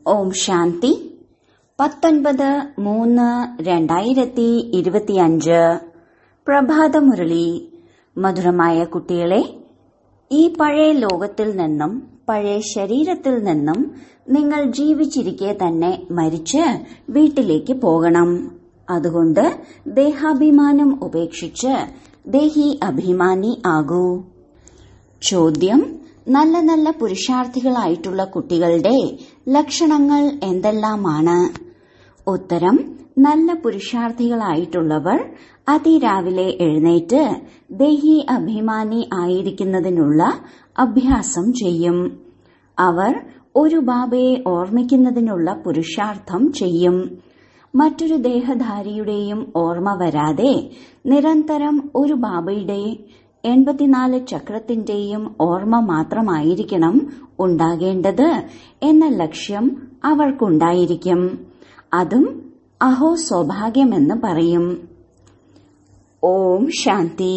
ഓം ശാന്തി പത്തൊൻപത് മൂന്ന് രണ്ടായിരത്തി ഇരുപത്തിയഞ്ച് പ്രഭാതമുരളി മധുരമായ കുട്ടികളെ ഈ പഴയ ലോകത്തിൽ നിന്നും പഴയ ശരീരത്തിൽ നിന്നും നിങ്ങൾ ജീവിച്ചിരിക്കെ തന്നെ മരിച്ച് വീട്ടിലേക്ക് പോകണം അതുകൊണ്ട് ദേഹാഭിമാനം ഉപേക്ഷിച്ച് ദേഹി അഭിമാനി ആകൂ ചോദ്യം നല്ല നല്ല പുരുഷാർത്ഥികളായിട്ടുള്ള കുട്ടികളുടെ ലക്ഷണങ്ങൾ എന്തെല്ലാമാണ് ഉത്തരം നല്ല പുരുഷാർത്ഥികളായിട്ടുള്ളവർ അതിരാവിലെ എഴുന്നേറ്റ് ദേഹി അഭിമാനി ആയിരിക്കുന്നതിനുള്ള അഭ്യാസം ചെയ്യും അവർ ഒരു ബാബയെ ഓർമ്മിക്കുന്നതിനുള്ള പുരുഷാർത്ഥം ചെയ്യും മറ്റൊരു ദേഹധാരിയുടെയും ഓർമ്മ വരാതെ നിരന്തരം ഒരു ബാബയുടെ എൺപത്തിനാല് ചക്രത്തിന്റെയും ഓർമ്മ മാത്രമായിരിക്കണം ഉണ്ടാകേണ്ടത് എന്ന ലക്ഷ്യം അവർക്കുണ്ടായിരിക്കും അതും അഹോ സൗഭാഗ്യമെന്ന് പറയും ഓം ശാന്തി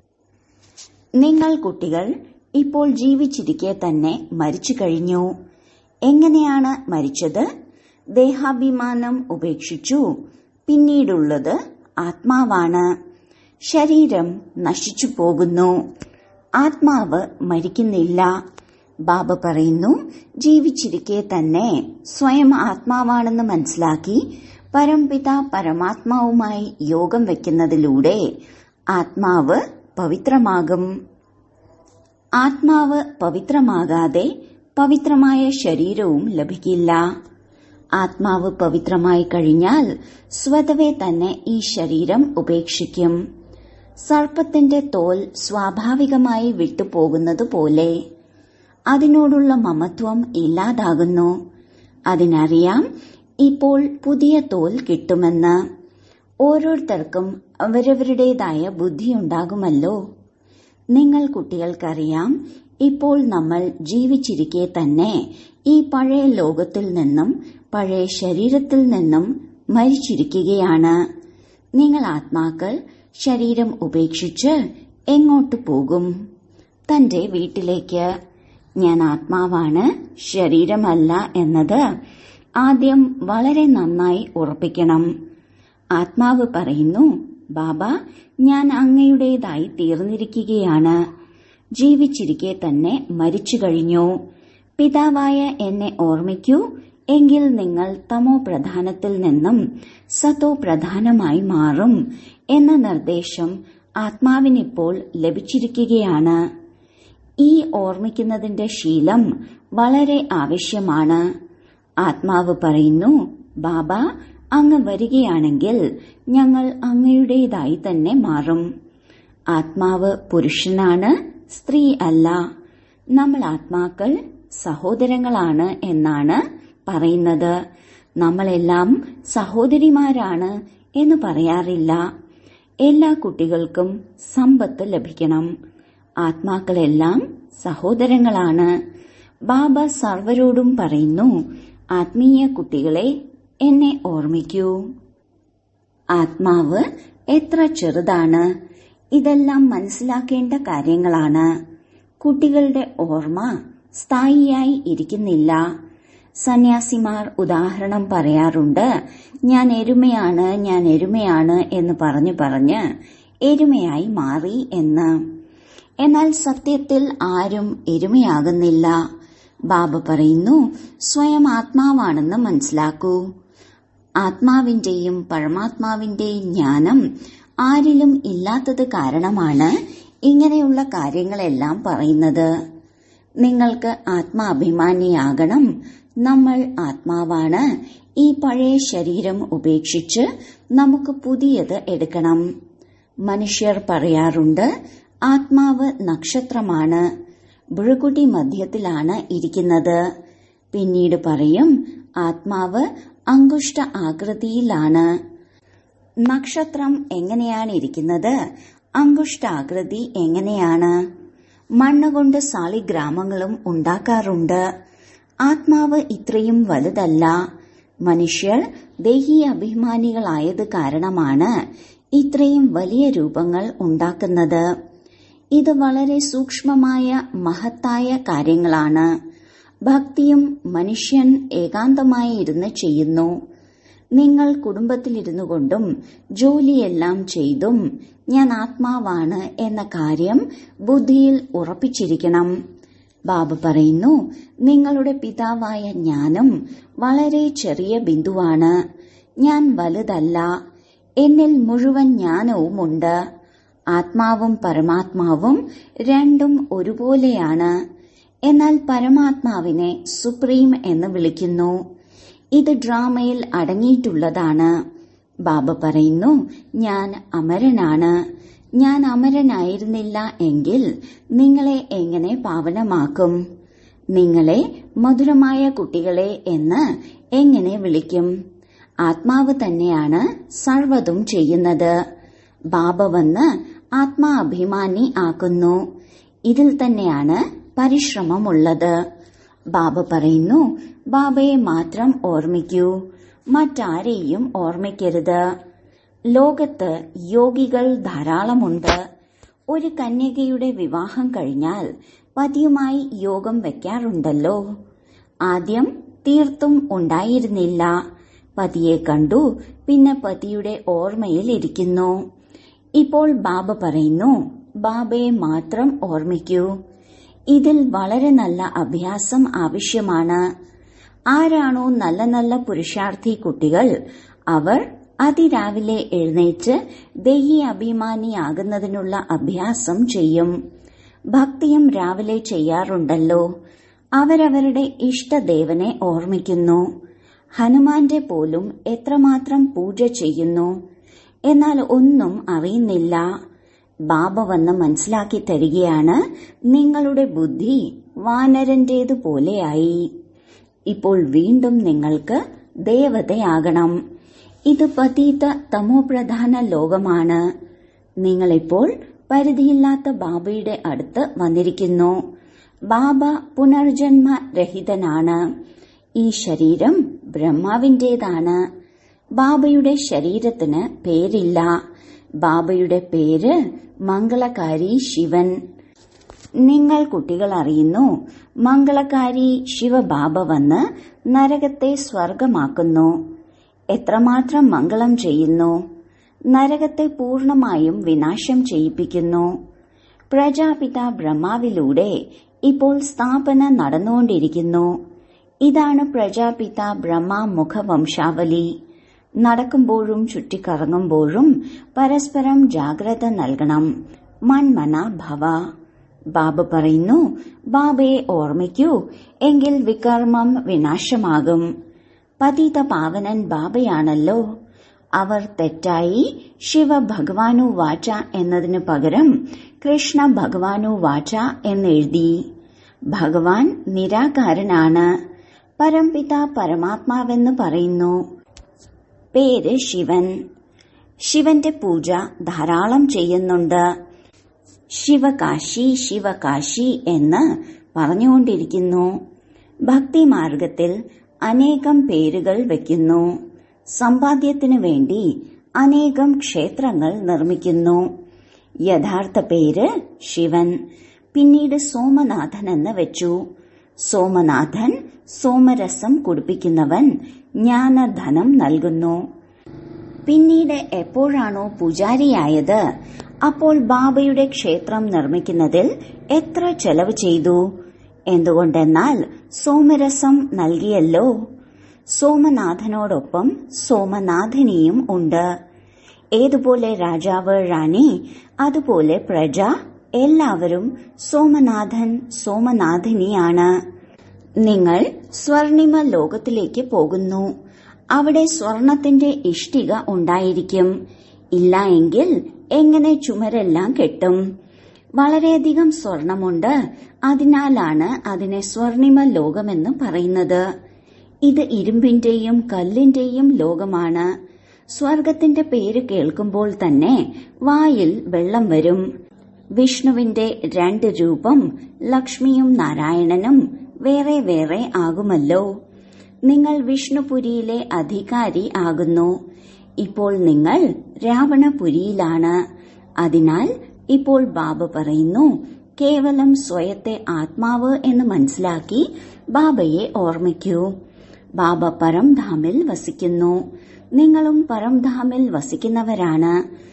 നിങ്ങൾ കുട്ടികൾ ഇപ്പോൾ ജീവിച്ചിരിക്കെ തന്നെ മരിച്ചു കഴിഞ്ഞു എങ്ങനെയാണ് മരിച്ചത് ദേഹാഭിമാനം ഉപേക്ഷിച്ചു പിന്നീടുള്ളത് ആത്മാവാണ് ശരീരം നശിച്ചു പോകുന്നു ആത്മാവ് മരിക്കുന്നില്ല ബാബ പറയുന്നു ജീവിച്ചിരിക്കെ തന്നെ സ്വയം ആത്മാവാണെന്ന് മനസ്സിലാക്കി പരംപിത പരമാത്മാവുമായി യോഗം വയ്ക്കുന്നതിലൂടെ ആത്മാവ് പവിത്രമാകും ആത്മാവ് പവിത്രമാകാതെ പവിത്രമായ ശരീരവും ലഭിക്കില്ല ആത്മാവ് പവിത്രമായി കഴിഞ്ഞാൽ സ്വതവേ തന്നെ ഈ ശരീരം ഉപേക്ഷിക്കും സർപ്പത്തിന്റെ തോൽ സ്വാഭാവികമായി വിട്ടുപോകുന്നത് പോലെ അതിനോടുള്ള മമത്വം ഇല്ലാതാകുന്നു അതിനറിയാം ഇപ്പോൾ പുതിയ തോൽ കിട്ടുമെന്ന് ഓരോരുത്തർക്കും അവരവരുടേതായ ബുദ്ധിയുണ്ടാകുമല്ലോ നിങ്ങൾ കുട്ടികൾക്കറിയാം ഇപ്പോൾ നമ്മൾ ജീവിച്ചിരിക്കെ തന്നെ ഈ പഴയ ലോകത്തിൽ നിന്നും പഴയ ശരീരത്തിൽ നിന്നും മരിച്ചിരിക്കുകയാണ് നിങ്ങൾ ആത്മാക്കൾ ശരീരം ഉപേക്ഷിച്ച് എങ്ങോട്ട് പോകും തന്റെ വീട്ടിലേക്ക് ഞാൻ ആത്മാവാണ് ശരീരമല്ല എന്നത് ആദ്യം വളരെ നന്നായി ഉറപ്പിക്കണം ആത്മാവ് പറയുന്നു ബാബ ഞാൻ അങ്ങയുടേതായി തീർന്നിരിക്കുകയാണ് ജീവിച്ചിരിക്കെ തന്നെ മരിച്ചു കഴിഞ്ഞു പിതാവായ എന്നെ ഓർമ്മിക്കൂ എങ്കിൽ നിങ്ങൾ തമോ പ്രധാനത്തിൽ നിന്നും സതോ പ്രധാനമായി മാറും എന്ന നിർദ്ദേശം ആത്മാവിനിപ്പോൾ ലഭിച്ചിരിക്കുകയാണ് ഈ ഓർമ്മിക്കുന്നതിന്റെ ശീലം വളരെ ആവശ്യമാണ് ആത്മാവ് പറയുന്നു ബാബ അങ്ങ് വരികയാണെങ്കിൽ ഞങ്ങൾ അങ്ങയുടേതായി തന്നെ മാറും ആത്മാവ് പുരുഷനാണ് സ്ത്രീ അല്ല നമ്മൾ ആത്മാക്കൾ സഹോദരങ്ങളാണ് എന്നാണ് പറയുന്നത് നമ്മളെല്ലാം സഹോദരിമാരാണ് എന്ന് പറയാറില്ല എല്ലാ കുട്ടികൾക്കും സമ്പത്ത് ലഭിക്കണം ആത്മാക്കളെല്ലാം സഹോദരങ്ങളാണ് ബാബ സർവരോടും പറയുന്നു ആത്മീയ കുട്ടികളെ എന്നെ ഓർമ്മിക്കൂ ആത്മാവ് എത്ര ചെറുതാണ് ഇതെല്ലാം മനസ്സിലാക്കേണ്ട കാര്യങ്ങളാണ് കുട്ടികളുടെ ഓർമ്മ സ്ഥായിയായി ഇരിക്കുന്നില്ല സന്യാസിമാർ ഉദാഹരണം പറയാറുണ്ട് ഞാൻ എരുമയാണ് ഞാൻ എരുമയാണ് എന്ന് പറഞ്ഞു പറഞ്ഞ് എരുമയായി മാറി എന്ന് എന്നാൽ സത്യത്തിൽ ആരും എരുമയാകുന്നില്ല ബാബ പറയുന്നു സ്വയം ആത്മാവാണെന്ന് മനസ്സിലാക്കൂ ആത്മാവിന്റെയും പരമാത്മാവിന്റെയും ജ്ഞാനം ആരിലും ഇല്ലാത്തത് കാരണമാണ് ഇങ്ങനെയുള്ള കാര്യങ്ങളെല്ലാം പറയുന്നത് നിങ്ങൾക്ക് ആത്മാഭിമാനിയാകണം നമ്മൾ ആത്മാവാണ് ഈ പഴയ ശരീരം ഉപേക്ഷിച്ച് നമുക്ക് പുതിയത് എടുക്കണം മനുഷ്യർ പറയാറുണ്ട് ആത്മാവ് നക്ഷത്രമാണ് ഭൃകുടി മധ്യത്തിലാണ് ഇരിക്കുന്നത് പിന്നീട് പറയും ആത്മാവ് അങ്കുഷ്ട ആകൃതിയിലാണ് നക്ഷത്രം എങ്ങനെയാണ് ഇരിക്കുന്നത് അങ്കുഷ്ടാകൃതി എങ്ങനെയാണ് മണ്ണുകൊണ്ട് സാളിഗ്രാമങ്ങളും ഉണ്ടാക്കാറുണ്ട് ആത്മാവ് ഇത്രയും വലുതല്ല മനുഷ്യർ ദേഹി അഭിമാനികളായത് കാരണമാണ് ഇത്രയും വലിയ രൂപങ്ങൾ ഉണ്ടാക്കുന്നത് ഇത് വളരെ സൂക്ഷ്മമായ മഹത്തായ കാര്യങ്ങളാണ് ഭക്തിയും മനുഷ്യൻ ഏകാന്തമായി ഇരുന്ന് ചെയ്യുന്നു നിങ്ങൾ കുടുംബത്തിലിരുന്നു കൊണ്ടും ജോലിയെല്ലാം ചെയ്തും ഞാൻ ആത്മാവാണ് എന്ന കാര്യം ബുദ്ധിയിൽ ഉറപ്പിച്ചിരിക്കണം ബാബ പറയുന്നു നിങ്ങളുടെ പിതാവായ ഞാനും വളരെ ചെറിയ ബിന്ദുവാണ് ഞാൻ വലുതല്ല എന്നിൽ മുഴുവൻ ജ്ഞാനവുമുണ്ട് ആത്മാവും പരമാത്മാവും രണ്ടും ഒരുപോലെയാണ് എന്നാൽ പരമാത്മാവിനെ സുപ്രീം എന്ന് വിളിക്കുന്നു ഇത് ഡ്രാമയിൽ അടങ്ങിയിട്ടുള്ളതാണ് ബാബ പറയുന്നു ഞാൻ അമരനാണ് ഞാൻ അമരനായിരുന്നില്ല എങ്കിൽ നിങ്ങളെ എങ്ങനെ പാവനമാക്കും നിങ്ങളെ മധുരമായ കുട്ടികളെ എന്ന് എങ്ങനെ വിളിക്കും ആത്മാവ് തന്നെയാണ് സർവതും ചെയ്യുന്നത് ബാബ വന്ന് ആത്മാഭിമാനി ആക്കുന്നു ഇതിൽ തന്നെയാണ് പരിശ്രമമുള്ളത് ബാബ പറയുന്നു ബാബയെ മാത്രം ഓർമ്മിക്കൂ മറ്റാരെയും ഓർമ്മിക്കരുത് ലോകത്ത് യോഗികൾ ധാരാളമുണ്ട് ഒരു കന്യകയുടെ വിവാഹം കഴിഞ്ഞാൽ പതിയുമായി യോഗം വെക്കാറുണ്ടല്ലോ ആദ്യം തീർത്തും ഉണ്ടായിരുന്നില്ല പതിയെ കണ്ടു പിന്നെ പതിയുടെ ഓർമ്മയിൽ ഇരിക്കുന്നു ഇപ്പോൾ ബാബ പറയുന്നു ബാബയെ മാത്രം ഓർമ്മിക്കൂ ഇതിൽ വളരെ നല്ല അഭ്യാസം ആവശ്യമാണ് ആരാണോ നല്ല നല്ല പുരുഷാർത്ഥി കുട്ടികൾ അവർ അതിരാവിലെ എഴുന്നേറ്റ് ദൈഹി അഭിമാനിയാകുന്നതിനുള്ള അഭ്യാസം ചെയ്യും ഭക്തിയും രാവിലെ ചെയ്യാറുണ്ടല്ലോ അവരവരുടെ ഇഷ്ടദേവനെ ഓർമ്മിക്കുന്നു ഹനുമാന്റെ പോലും എത്രമാത്രം പൂജ ചെയ്യുന്നു എന്നാൽ ഒന്നും അറിയുന്നില്ല ബാബ വന്ന് മനസ്സിലാക്കി തരികയാണ് നിങ്ങളുടെ ബുദ്ധി വാനരന്റേതുപോലെയായി ഇപ്പോൾ വീണ്ടും നിങ്ങൾക്ക് ദേവതയാകണം ഇത് പതീത തമോപ്രധാന ലോകമാണ് നിങ്ങളിപ്പോൾ പരിധിയില്ലാത്ത ബാബയുടെ അടുത്ത് വന്നിരിക്കുന്നു ബാബ പുനർജന്മ രഹിതനാണ് ഈ ശരീരം ബ്രഹ്മാവിന്റേതാണ് ബാബയുടെ ശരീരത്തിന് പേരില്ല ബാബയുടെ പേര് മംഗളകാരി ശിവൻ നിങ്ങൾ കുട്ടികൾ അറിയുന്നു മംഗളകാരി ശിവബാബ വന്ന് നരകത്തെ സ്വർഗമാക്കുന്നു എത്രമാത്രം മംഗളം ചെയ്യുന്നു നരകത്തെ പൂർണമായും വിനാശം ചെയ്യിപ്പിക്കുന്നു പ്രജാപിത ബ്രഹ്മാവിലൂടെ ഇപ്പോൾ സ്ഥാപന നടന്നുകൊണ്ടിരിക്കുന്നു ഇതാണ് പ്രജാപിത ബ്രഹ്മ മുഖവംശാവലി നടക്കുമ്പോഴും ചുറ്റിക്കറങ്ങുമ്പോഴും പരസ്പരം ജാഗ്രത നൽകണം മൺമന ഭവ ബാബ പറയുന്നു ബാബയെ ഓർമ്മിക്കൂ എങ്കിൽ വികർമ്മം വിനാശമാകും പതിത പാവനൻ ബാബയാണല്ലോ അവർ തെറ്റായി ശിവ ഭഗവാനു വാച എന്നതിനു പകരം കൃഷ്ണ ഭഗവാനു വാച എന്നെഴുതി ഭഗവാൻ നിരാകാരനാണ് പരംപിത പരമാത്മാവെന്ന് പറയുന്നു പേര് ശിവൻ ശിവന്റെ പൂജ ധാരാളം ചെയ്യുന്നുണ്ട് ശിവകാശി ശിവകാശി എന്ന് പറഞ്ഞുകൊണ്ടിരിക്കുന്നു ഭക്തിമാർഗത്തിൽ അനേകം പേരുകൾ വയ്ക്കുന്നു സമ്പാദ്യത്തിനു വേണ്ടി അനേകം ക്ഷേത്രങ്ങൾ നിർമ്മിക്കുന്നു യഥാർത്ഥ പേര് ശിവൻ പിന്നീട് സോമനാഥൻ എന്ന് വെച്ചു സോമനാഥൻ സോമരസം കുടിപ്പിക്കുന്നവൻ ജ്ഞാനധനം നൽകുന്നു പിന്നീട് എപ്പോഴാണോ പൂജാരിയായത് അപ്പോൾ ബാബയുടെ ക്ഷേത്രം നിർമ്മിക്കുന്നതിൽ എത്ര ചെലവ് ചെയ്തു എന്തുകൊണ്ടെന്നാൽ സോമരസം നൽകിയല്ലോ സോമനാഥനോടൊപ്പം സോമനാഥിനിയും ഉണ്ട് ഏതുപോലെ രാജാവ് റാണി അതുപോലെ പ്രജ എല്ലാവരും സോമനാഥൻ സോമനാഥിനിയാണ് നിങ്ങൾ സ്വർണിമ ലോകത്തിലേക്ക് പോകുന്നു അവിടെ സ്വർണത്തിന്റെ ഇഷ്ടിക ഉണ്ടായിരിക്കും ഇല്ല എങ്കിൽ എങ്ങനെ ചുമരെല്ലാം കെട്ടും വളരെയധികം സ്വർണമുണ്ട് അതിനാലാണ് അതിനെ സ്വർണിമ ലോകമെന്ന് പറയുന്നത് ഇത് ഇരുമ്പിന്റെയും കല്ലിന്റെയും ലോകമാണ് സ്വർഗത്തിന്റെ പേര് കേൾക്കുമ്പോൾ തന്നെ വായിൽ വെള്ളം വരും വിഷ്ണുവിന്റെ രണ്ട് രൂപം ലക്ഷ്മിയും നാരായണനും വേറെ വേറെ ആകുമല്ലോ നിങ്ങൾ വിഷ്ണുപുരിയിലെ അധികാരി ആകുന്നു ഇപ്പോൾ നിങ്ങൾ രാവണപുരിയിലാണ് അതിനാൽ ഇപ്പോൾ ബാബ പറയുന്നു കേവലം സ്വയത്തെ ആത്മാവ് എന്ന് മനസ്സിലാക്കി ബാബയെ ഓർമ്മിക്കൂ ബാബ പരംധാമിൽ വസിക്കുന്നു നിങ്ങളും പരംധാമിൽ വസിക്കുന്നവരാണ്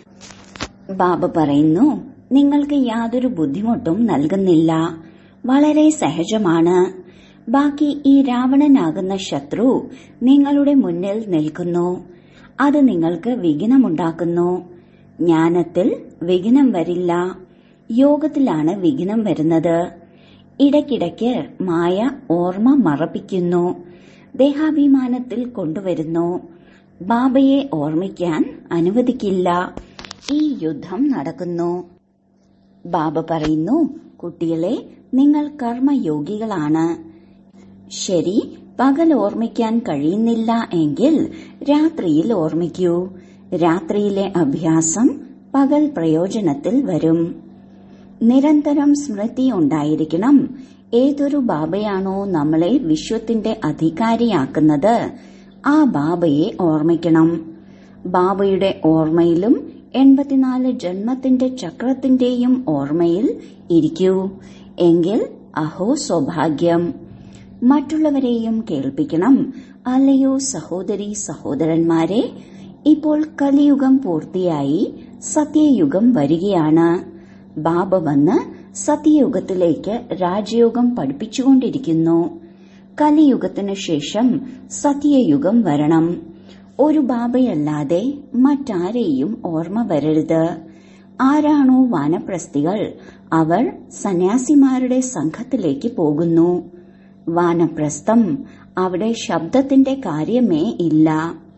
ബാബ പറയുന്നു നിങ്ങൾക്ക് യാതൊരു ബുദ്ധിമുട്ടും നൽകുന്നില്ല വളരെ സഹജമാണ് ബാക്കി ഈ രാവണനാകുന്ന ശത്രു നിങ്ങളുടെ മുന്നിൽ നിൽക്കുന്നു അത് നിങ്ങൾക്ക് വിഘ്നമുണ്ടാക്കുന്നു ജ്ഞാനത്തിൽ വിഘ്നം വരില്ല യോഗത്തിലാണ് വിഘ്നം വരുന്നത് ഇടയ്ക്കിടയ്ക്ക് മായ ഓർമ്മ മറപ്പിക്കുന്നു ദേഹാഭിമാനത്തിൽ കൊണ്ടുവരുന്നു ബാബയെ ഓർമ്മിക്കാൻ അനുവദിക്കില്ല ഈ യുദ്ധം നടക്കുന്നു ബാബ പറയുന്നു കുട്ടികളെ നിങ്ങൾ കർമ്മയോഗികളാണ് ശരി പകൽ ഓർമ്മിക്കാൻ കഴിയുന്നില്ല എങ്കിൽ രാത്രിയിൽ ഓർമ്മിക്കൂ രാത്രിയിലെ അഭ്യാസം പകൽ പ്രയോജനത്തിൽ വരും നിരന്തരം സ്മൃതി ഉണ്ടായിരിക്കണം ഏതൊരു ബാബയാണോ നമ്മളെ വിശ്വത്തിന്റെ അധികാരിയാക്കുന്നത് ആ ബാബയെ ഓർമ്മിക്കണം ബാബയുടെ ഓർമ്മയിലും എൺപത്തിനാല് ജന്മത്തിന്റെ ചക്രത്തിന്റെയും ഓർമ്മയിൽ ഇരിക്കൂ എങ്കിൽ അഹോ സൗഭാഗ്യം മറ്റുള്ളവരെയും കേൾപ്പിക്കണം അല്ലയോ സഹോദരി സഹോദരന്മാരെ ഇപ്പോൾ കലിയുഗം പൂർത്തിയായി സത്യയുഗം വരികയാണ് ബാബ വന്ന് സത്യയുഗത്തിലേക്ക് രാജയോഗം പഠിപ്പിച്ചുകൊണ്ടിരിക്കുന്നു കലിയുഗത്തിനു ശേഷം സത്യയുഗം വരണം ഒരു ബാബയല്ലാതെ മറ്റാരെയും ഓർമ്മ വരരുത് ആരാണോ വാനപ്രസ്ഥികൾ അവർ സന്യാസിമാരുടെ സംഘത്തിലേക്ക് പോകുന്നു വാനപ്രസ്ഥം അവിടെ ശബ്ദത്തിന്റെ കാര്യമേ ഇല്ല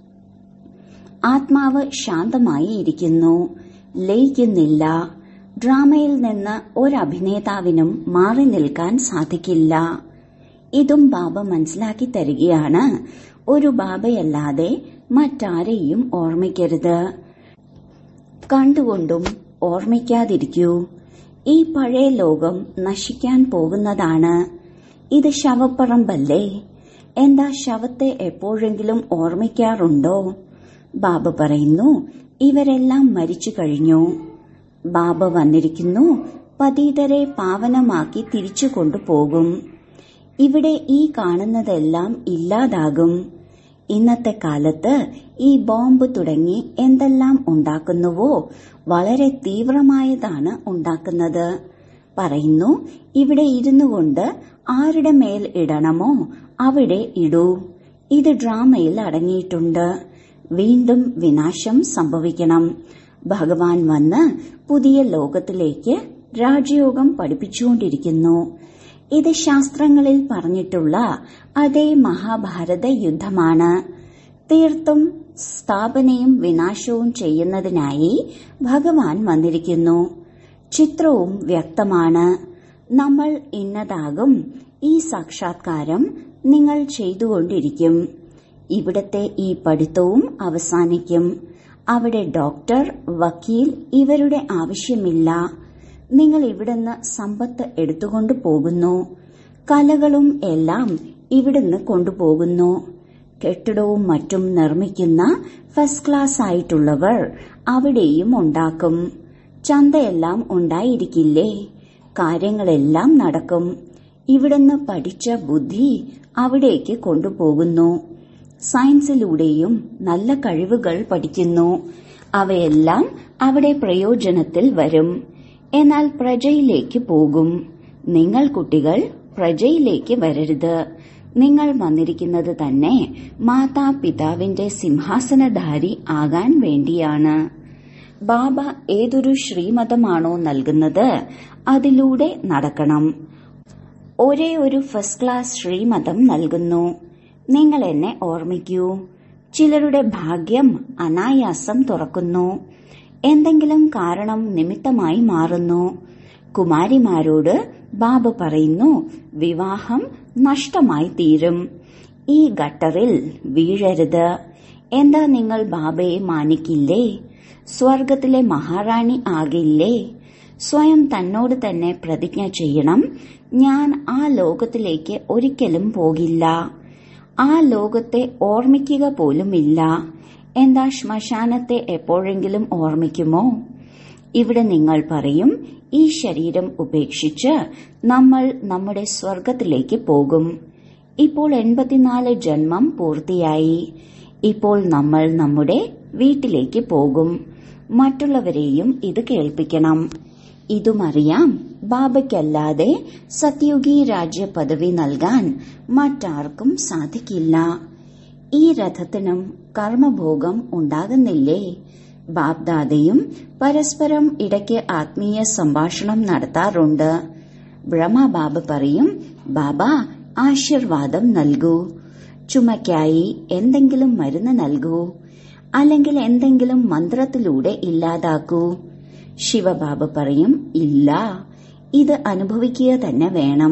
ആത്മാവ് ശാന്തമായി ഇരിക്കുന്നു ലയിക്കുന്നില്ല ഡ്രാമയിൽ നിന്ന് ഒരഭിനേതാവിനും മാറി നിൽക്കാൻ സാധിക്കില്ല ഇതും ബാബ മനസ്സിലാക്കി തരികയാണ് ഒരു ബാബയല്ലാതെ മറ്റാരെയും ഓർമ്മിക്കരുത് കണ്ടുകൊണ്ടും ഓർമ്മിക്കാതിരിക്കൂ ഈ പഴയ ലോകം നശിക്കാൻ പോകുന്നതാണ് ഇത് ശവപ്പറമ്പല്ലേ എന്താ ശവത്തെ എപ്പോഴെങ്കിലും ഓർമ്മിക്കാറുണ്ടോ ബാബ പറയുന്നു ഇവരെല്ലാം മരിച്ചു കഴിഞ്ഞു ബാബ വന്നിരിക്കുന്നു പതീതരെ പാവനമാക്കി തിരിച്ചു കൊണ്ടുപോകും ഇവിടെ ഈ കാണുന്നതെല്ലാം ഇല്ലാതാകും ഇന്നത്തെ കാലത്ത് ഈ ബോംബ് തുടങ്ങി എന്തെല്ലാം ഉണ്ടാക്കുന്നുവോ വളരെ തീവ്രമായതാണ് ഉണ്ടാക്കുന്നത് പറയുന്നു ഇവിടെ ഇരുന്നു കൊണ്ട് ആരുടെ മേൽ ഇടണമോ അവിടെ ഇടൂ ഇത് ഡ്രാമയിൽ അടങ്ങിയിട്ടുണ്ട് വീണ്ടും വിനാശം സംഭവിക്കണം ഭഗവാൻ വന്ന് പുതിയ ലോകത്തിലേക്ക് രാജയോഗം പഠിപ്പിച്ചുകൊണ്ടിരിക്കുന്നു ഇത് ശാസ്ത്രങ്ങളിൽ പറഞ്ഞിട്ടുള്ള അതേ മഹാഭാരത യുദ്ധമാണ് തീർത്തും സ്ഥാപനയും വിനാശവും ചെയ്യുന്നതിനായി ഭഗവാൻ വന്നിരിക്കുന്നു ചിത്രവും വ്യക്തമാണ് നമ്മൾ ഇന്നതാകും ഈ സാക്ഷാത്കാരം നിങ്ങൾ ചെയ്തുകൊണ്ടിരിക്കും ഇവിടത്തെ ഈ പഠിത്തവും അവസാനിക്കും അവിടെ ഡോക്ടർ വക്കീൽ ഇവരുടെ ആവശ്യമില്ല നിങ്ങൾ ഇവിടുന്ന് സമ്പത്ത് എടുത്തുകൊണ്ട് പോകുന്നു കലകളും എല്ലാം ഇവിടുന്ന് കൊണ്ടുപോകുന്നു കെട്ടിടവും മറ്റും നിർമ്മിക്കുന്ന ഫസ്റ്റ് ക്ലാസ് ആയിട്ടുള്ളവർ അവിടെയും ഉണ്ടാക്കും ചന്തയെല്ലാം ഉണ്ടായിരിക്കില്ലേ കാര്യങ്ങളെല്ലാം നടക്കും ഇവിടുന്ന് പഠിച്ച ബുദ്ധി അവിടേക്ക് കൊണ്ടുപോകുന്നു സയൻസിലൂടെയും നല്ല കഴിവുകൾ പഠിക്കുന്നു അവയെല്ലാം അവിടെ പ്രയോജനത്തിൽ വരും എന്നാൽ പ്രജയിലേക്ക് പോകും നിങ്ങൾ കുട്ടികൾ പ്രജയിലേക്ക് വരരുത് നിങ്ങൾ വന്നിരിക്കുന്നത് തന്നെ മാതാപിതാവിന്റെ സിംഹാസനധാരി ആകാൻ വേണ്ടിയാണ് ബാബ ഏതൊരു ശ്രീമതമാണോ നൽകുന്നത് അതിലൂടെ നടക്കണം ഒരേ ഒരു ഫസ്റ്റ് ക്ലാസ് ശ്രീമതം നൽകുന്നു നിങ്ങൾ എന്നെ ഓർമ്മിക്കൂ ചിലരുടെ ഭാഗ്യം അനായാസം തുറക്കുന്നു എന്തെങ്കിലും കാരണം നിമിത്തമായി മാറുന്നു കുമാരിമാരോട് ബാബ പറയുന്നു വിവാഹം നഷ്ടമായി തീരും ഈ ഗട്ടറിൽ വീഴരുത് എന്താ നിങ്ങൾ ബാബയെ മാനിക്കില്ലേ സ്വർഗത്തിലെ മഹാറാണി ആകില്ലേ സ്വയം തന്നോട് തന്നെ പ്രതിജ്ഞ ചെയ്യണം ഞാൻ ആ ലോകത്തിലേക്ക് ഒരിക്കലും പോകില്ല ആ ലോകത്തെ ഓർമ്മിക്കുക പോലുമില്ല എന്താ ശ്മശാനത്തെ എപ്പോഴെങ്കിലും ഓർമ്മിക്കുമോ ഇവിടെ നിങ്ങൾ പറയും ഈ ശരീരം ഉപേക്ഷിച്ച് നമ്മൾ നമ്മുടെ സ്വർഗത്തിലേക്ക് പോകും ഇപ്പോൾ എൺപത്തിനാല് ജന്മം പൂർത്തിയായി ഇപ്പോൾ നമ്മൾ നമ്മുടെ വീട്ടിലേക്ക് പോകും മറ്റുള്ളവരെയും ഇത് കേൾപ്പിക്കണം ഇതുമറിയാം ബാബയ്ക്കല്ലാതെ സത്യുഗി രാജ്യ പദവി നൽകാൻ മറ്റാർക്കും സാധിക്കില്ല ഈ രഥത്തിനും കർമ്മഭോഗം ഉണ്ടാകുന്നില്ലേ ബാബ്ദാദയും പരസ്പരം ഇടയ്ക്ക് ആത്മീയ സംഭാഷണം നടത്താറുണ്ട് ബ്രഹ്മബാബ പറയും ബാബ ആശീർവാദം നൽകൂ ചുമയ്ക്കായി എന്തെങ്കിലും മരുന്ന് നൽകൂ അല്ലെങ്കിൽ എന്തെങ്കിലും മന്ത്രത്തിലൂടെ ഇല്ലാതാക്കൂ ശിവബാബ പറയും ഇല്ല ഇത് അനുഭവിക്കുക തന്നെ വേണം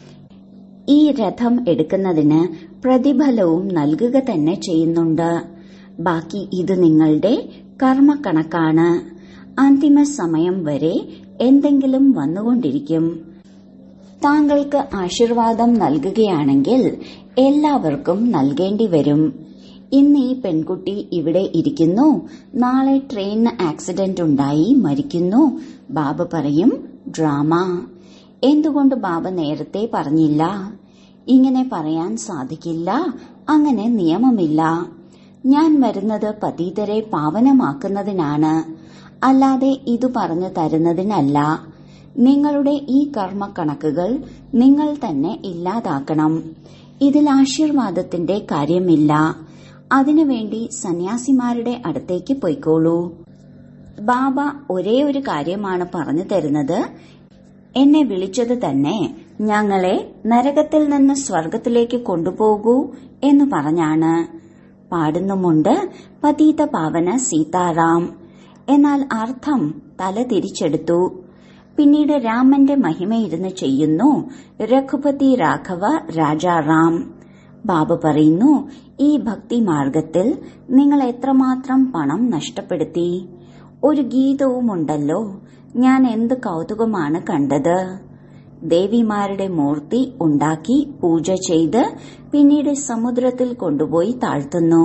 ഈ രഥം എടുക്കുന്നതിന് പ്രതിഫലവും നൽകുക തന്നെ ചെയ്യുന്നുണ്ട് ബാക്കി ഇത് നിങ്ങളുടെ കർമ്മക്കണക്കാണ് അന്തിമ സമയം വരെ എന്തെങ്കിലും വന്നുകൊണ്ടിരിക്കും താങ്കൾക്ക് ആശീർവാദം നൽകുകയാണെങ്കിൽ എല്ലാവർക്കും നൽകേണ്ടി വരും ഇന്ന് ഈ പെൺകുട്ടി ഇവിടെ ഇരിക്കുന്നു നാളെ ട്രെയിൻ ആക്സിഡന്റ് ഉണ്ടായി മരിക്കുന്നു ബാബ പറയും ഡ്രാമ എന്തുകൊണ്ട് ബാബ നേരത്തെ പറഞ്ഞില്ല ഇങ്ങനെ പറയാൻ സാധിക്കില്ല അങ്ങനെ നിയമമില്ല ഞാൻ വരുന്നത് പതീതരെ പാവനമാക്കുന്നതിനാണ് അല്ലാതെ ഇത് പറഞ്ഞു തരുന്നതിനല്ല നിങ്ങളുടെ ഈ കർമ്മക്കണക്കുകൾ നിങ്ങൾ തന്നെ ഇല്ലാതാക്കണം ഇതിൽ ആശീർവാദത്തിന്റെ കാര്യമില്ല അതിനുവേണ്ടി സന്യാസിമാരുടെ അടുത്തേക്ക് പൊയ്ക്കോളൂ ബാബ ഒരേ ഒരു കാര്യമാണ് പറഞ്ഞു തരുന്നത് എന്നെ വിളിച്ചത് തന്നെ ഞങ്ങളെ നരകത്തിൽ നിന്ന് സ്വർഗത്തിലേക്ക് കൊണ്ടുപോകൂ എന്ന് പറഞ്ഞാണ് പാടുന്നുമുണ്ട് പതീത പാവന സീതാറാം എന്നാൽ അർത്ഥം തല തിരിച്ചെടുത്തു പിന്നീട് രാമന്റെ മഹിമയിരുന്ന് ചെയ്യുന്നു രഘുപതി രാഘവ രാജാറാം ബാബ പറയുന്നു ഈ ഭക്തി മാർഗത്തിൽ നിങ്ങൾ എത്രമാത്രം പണം നഷ്ടപ്പെടുത്തി ഒരു ഗീതവുമുണ്ടല്ലോ ഞാൻ എന്ത് കൗതുകമാണ് കണ്ടത് ദേവിമാരുടെ മൂർത്തി ഉണ്ടാക്കി പൂജ ചെയ്ത് പിന്നീട് സമുദ്രത്തിൽ കൊണ്ടുപോയി താഴ്ത്തുന്നു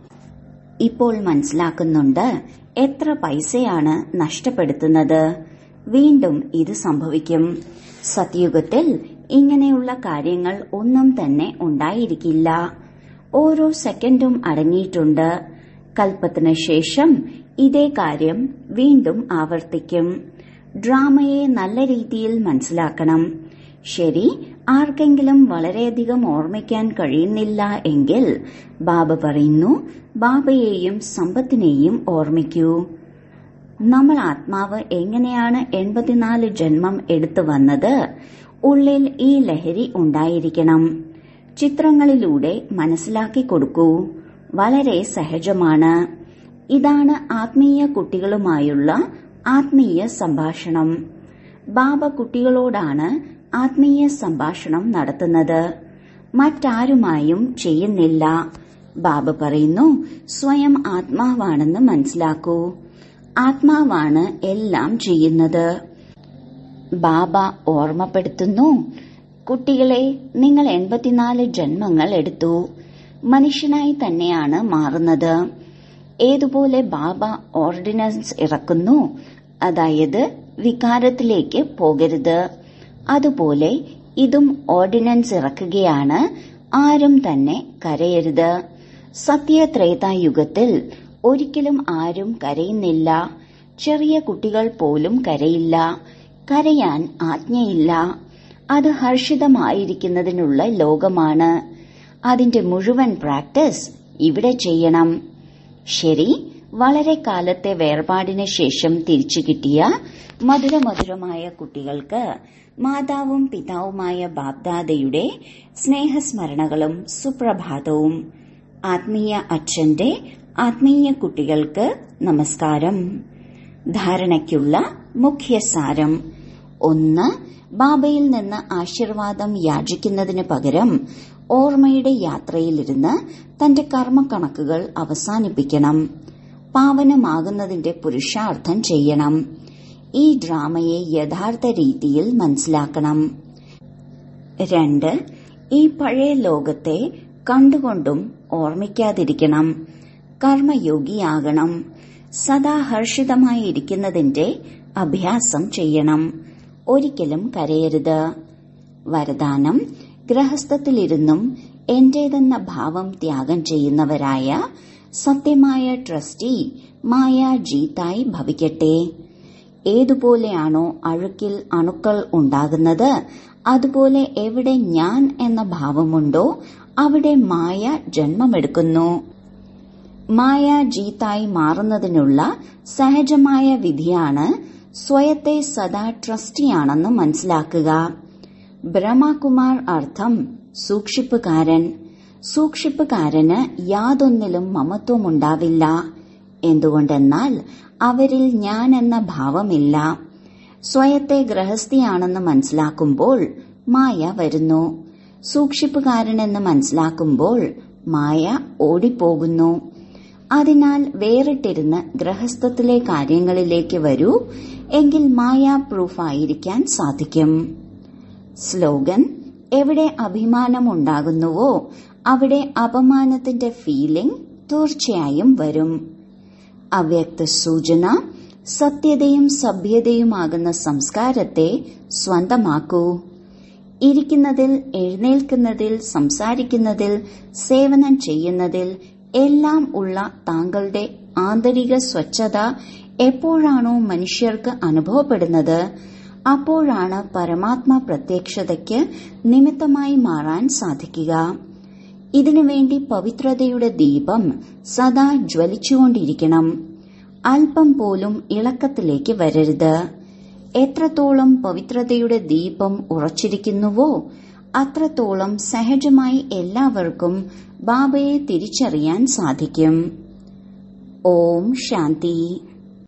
ഇപ്പോൾ മനസ്സിലാക്കുന്നുണ്ട് എത്ര പൈസയാണ് നഷ്ടപ്പെടുത്തുന്നത് വീണ്ടും ഇത് സംഭവിക്കും സത്യുഗത്തിൽ ഇങ്ങനെയുള്ള കാര്യങ്ങൾ ഒന്നും തന്നെ ഉണ്ടായിരിക്കില്ല ഓരോ സെക്കൻഡും അടങ്ങിയിട്ടുണ്ട് കൽപ്പത്തിന് ശേഷം ഇതേ കാര്യം വീണ്ടും ആവർത്തിക്കും ഡ്രാമയെ നല്ല രീതിയിൽ മനസ്സിലാക്കണം ശരി ആർക്കെങ്കിലും വളരെയധികം ഓർമ്മിക്കാൻ കഴിയുന്നില്ല എങ്കിൽ ബാബ പറയുന്നു ബാബയെയും സമ്പത്തിനെയും ഓർമ്മിക്കൂ നമ്മൾ ആത്മാവ് എങ്ങനെയാണ് എൺപത്തിനാല് ജന്മം എടുത്തു വന്നത് ഉള്ളിൽ ഈ ലഹരി ഉണ്ടായിരിക്കണം ചിത്രങ്ങളിലൂടെ മനസ്സിലാക്കി കൊടുക്കൂ വളരെ സഹജമാണ് ഇതാണ് ആത്മീയ കുട്ടികളുമായുള്ള ആത്മീയ സംഭാഷണം ബാബ കുട്ടികളോടാണ് ആത്മീയ സംഭാഷണം നടത്തുന്നത് മറ്റാരുമായും ചെയ്യുന്നില്ല ബാബ പറയുന്നു സ്വയം ആത്മാവാണെന്ന് മനസ്സിലാക്കൂ ആത്മാവാണ് എല്ലാം ചെയ്യുന്നത് ബാബ ഓർമ്മപ്പെടുത്തുന്നു കുട്ടികളെ നിങ്ങൾ എൺപത്തിനാല് ജന്മങ്ങൾ എടുത്തു മനുഷ്യനായി തന്നെയാണ് മാറുന്നത് ഏതുപോലെ ബാബ ഓർഡിനൻസ് ഇറക്കുന്നു അതായത് വികാരത്തിലേക്ക് പോകരുത് അതുപോലെ ഇതും ഓർഡിനൻസ് ഇറക്കുകയാണ് ആരും തന്നെ കരയരുത് സത്യത്രേതായുഗത്തിൽ ഒരിക്കലും ആരും കരയുന്നില്ല ചെറിയ കുട്ടികൾ പോലും കരയില്ല കരയാൻ ആജ്ഞയില്ല അത് ഹർഷിതമായിരിക്കുന്നതിനുള്ള ലോകമാണ് അതിന്റെ മുഴുവൻ പ്രാക്ടീസ് ഇവിടെ ചെയ്യണം ശരി വളരെ കാലത്തെ വേർപാടിന് ശേഷം തിരിച്ചു കിട്ടിയ മധുരമധുരമായ കുട്ടികൾക്ക് മാതാവും പിതാവുമായ ബാബ്ദാദയുടെ സ്നേഹസ്മരണകളും സുപ്രഭാതവും ആത്മീയ അച്ഛന്റെ ആത്മീയ കുട്ടികൾക്ക് നമസ്കാരം ധാരണയ്ക്കുള്ള മുഖ്യസാരം ഒന്ന് ബാബയിൽ നിന്ന് ആശീർവാദം യാചിക്കുന്നതിന് പകരം ഓർമ്മയുടെ യാത്രയിലിരുന്ന് തന്റെ കർമ്മക്കണക്കുകൾ അവസാനിപ്പിക്കണം പാവനമാകുന്നതിന്റെ പുരുഷാർത്ഥം ചെയ്യണം ഈ ഡ്രാമയെ യഥാർത്ഥ രീതിയിൽ മനസ്സിലാക്കണം രണ്ട് ഈ പഴയ ലോകത്തെ കണ്ടുകൊണ്ടും ഓർമ്മിക്കാതിരിക്കണം കർമ്മയോഗിയാകണം സദാ ഹർഷിതമായിരിക്കുന്നതിന്റെ അഭ്യാസം ചെയ്യണം ഒരിക്കലും കരയരുത് വരദാനം ഗ്രഹസ്ഥത്തിലിരുന്നും എന്റേതെന്ന ഭാവം ത്യാഗം ചെയ്യുന്നവരായ സത്യമായ ട്രസ്റ്റി മായ ജീത്തായി ഭവിക്കട്ടെ ഏതുപോലെയാണോ അഴുക്കിൽ അണുക്കൾ ഉണ്ടാകുന്നത് അതുപോലെ എവിടെ ഞാൻ എന്ന ഭാവമുണ്ടോ അവിടെ മായ ജന്മമെടുക്കുന്നു മായ ജീത്തായി മാറുന്നതിനുള്ള സഹജമായ വിധിയാണ് സ്വയത്തെ സദാ ട്രസ്റ്റിയാണെന്ന് മനസ്സിലാക്കുക ബ്രഹ്മകുമാർ അർത്ഥം സൂക്ഷിപ്പുകാരൻ സൂക്ഷിപ്പുകാരന് യാതൊന്നിലും മമത്വമുണ്ടാവില്ല എന്തുകൊണ്ടെന്നാൽ അവരിൽ ഞാൻ എന്ന ഭാവമില്ല സ്വയത്തെ ഗ്രഹസ്ഥിയാണെന്ന് മനസ്സിലാക്കുമ്പോൾ മായ വരുന്നു സൂക്ഷിപ്പുകാരനെന്ന് മനസ്സിലാക്കുമ്പോൾ മായ ഓടിപ്പോകുന്നു അതിനാൽ വേറിട്ടിരുന്ന് ഗ്രഹസ്ഥത്തിലെ കാര്യങ്ങളിലേക്ക് വരൂ എങ്കിൽ മായ പ്രൂഫായിരിക്കാൻ സാധിക്കും സ്ലോഗൻ എവിടെ അഭിമാനം ഉണ്ടാകുന്നുവോ അവിടെ അപമാനത്തിന്റെ ഫീലിംഗ് തീർച്ചയായും വരും അവ്യക്ത സൂചന സത്യതയും സഭ്യതയുമാകുന്ന സംസ്കാരത്തെ സ്വന്തമാക്കൂ ഇരിക്കുന്നതിൽ എഴുന്നേൽക്കുന്നതിൽ സംസാരിക്കുന്നതിൽ സേവനം ചെയ്യുന്നതിൽ എല്ലാം ഉള്ള താങ്കളുടെ ആന്തരിക സ്വച്ഛത എപ്പോഴാണോ മനുഷ്യർക്ക് അനുഭവപ്പെടുന്നത് അപ്പോഴാണ് പരമാത്മ പ്രത്യക്ഷതയ്ക്ക് നിമിത്തമായി മാറാൻ സാധിക്കുക ഇതിനുവേണ്ടി പവിത്രതയുടെ ദീപം സദാ ജ്വലിച്ചുകൊണ്ടിരിക്കണം അല്പം പോലും ഇളക്കത്തിലേക്ക് വരരുത് എത്രത്തോളം പവിത്രതയുടെ ദീപം ഉറച്ചിരിക്കുന്നുവോ അത്രത്തോളം സഹജമായി എല്ലാവർക്കും ബാബയെ തിരിച്ചറിയാൻ സാധിക്കും ഓം ശാന്തി